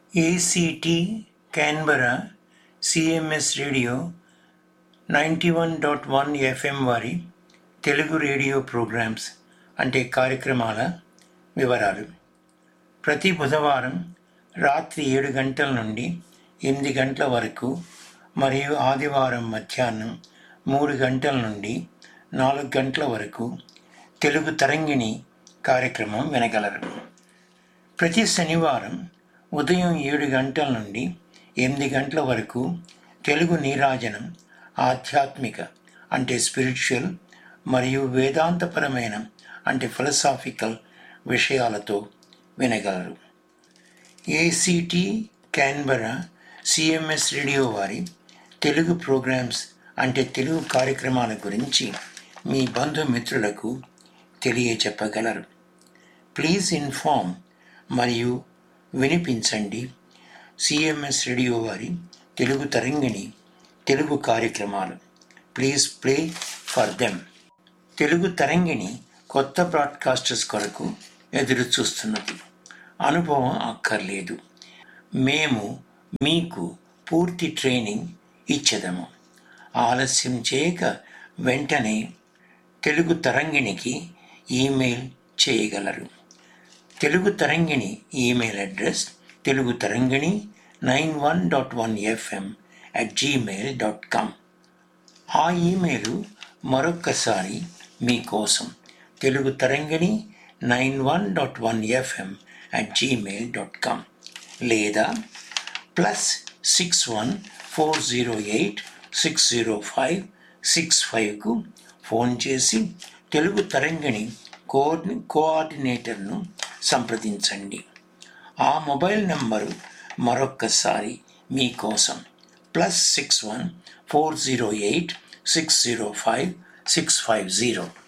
ACT Canberra CMS radio ninety one dot one FM వారి Telugu radio programmes అంటే కార్యక్రమాల వివరాలు ప్రతి బుధవారం రాత్రి ఏడు గంటల నుండి ఎనిమిది గంటల వరకు మరియు ఆదివారం మధ్యాహ్నం మూడు గంటల నుండి నాలుగు గంటల వరకు తెలుగు తరంగిణి కార్యక్రమం వినగలరు ప్రతి శనివారం ఉదయం ఏడు గంటల నుండి ఎనిమిది గంటల వరకు తెలుగు నీరాజనం ఆధ్యాత్మిక అంటే స్పిరిచువల్ మరియు వేదాంతపరమైన అంటే ఫిలసాఫికల్ విషయాలతో వినగలరు ఏసీటీ క్యాన్బరా సిఎంఎస్ రేడియో వారి తెలుగు ప్రోగ్రామ్స్ అంటే తెలుగు కార్యక్రమాల గురించి మీ బంధుమిత్రులకు తెలియచెప్పగలరు ప్లీజ్ ఇన్ఫార్మ్ మరియు వినిపించండి సిఎంఎస్ రేడియో వారి తెలుగు తరంగిణి తెలుగు కార్యక్రమాలు please play for them Telugu Tarangini కొత్త బ్రాడ్కాస్టర్స్ కొరకు ఎదురు చూస్తున్నది అనుభవం అక్కర్లేదు మేము మీకు పూర్తి ట్రైనింగ్ ఇచ్చేదము ఆలస్యం చేయక వెంటనే తెలుగు తరంగిణికి ఈమెయిల్ చేయగలరు Telugu Tarangini email address Telugu Tarangini nine one dot one FM at Gmail dot com ఆ ఈమెయిల్ మరొక్కసారి మీకోసం Telugu Tarangini nine one dot one FM at Gmail dot com లేదా plus six one four zero eight six zero five six ఫైవ్కు phone చేసి తెలుగు తరంగిణి కోఆర్డి కోఆర్డినేటర్ను సంప్రదించండి ఆ mobile number మరొక్కసారి మీకోసం plus six one four zero eight six zero five six five zero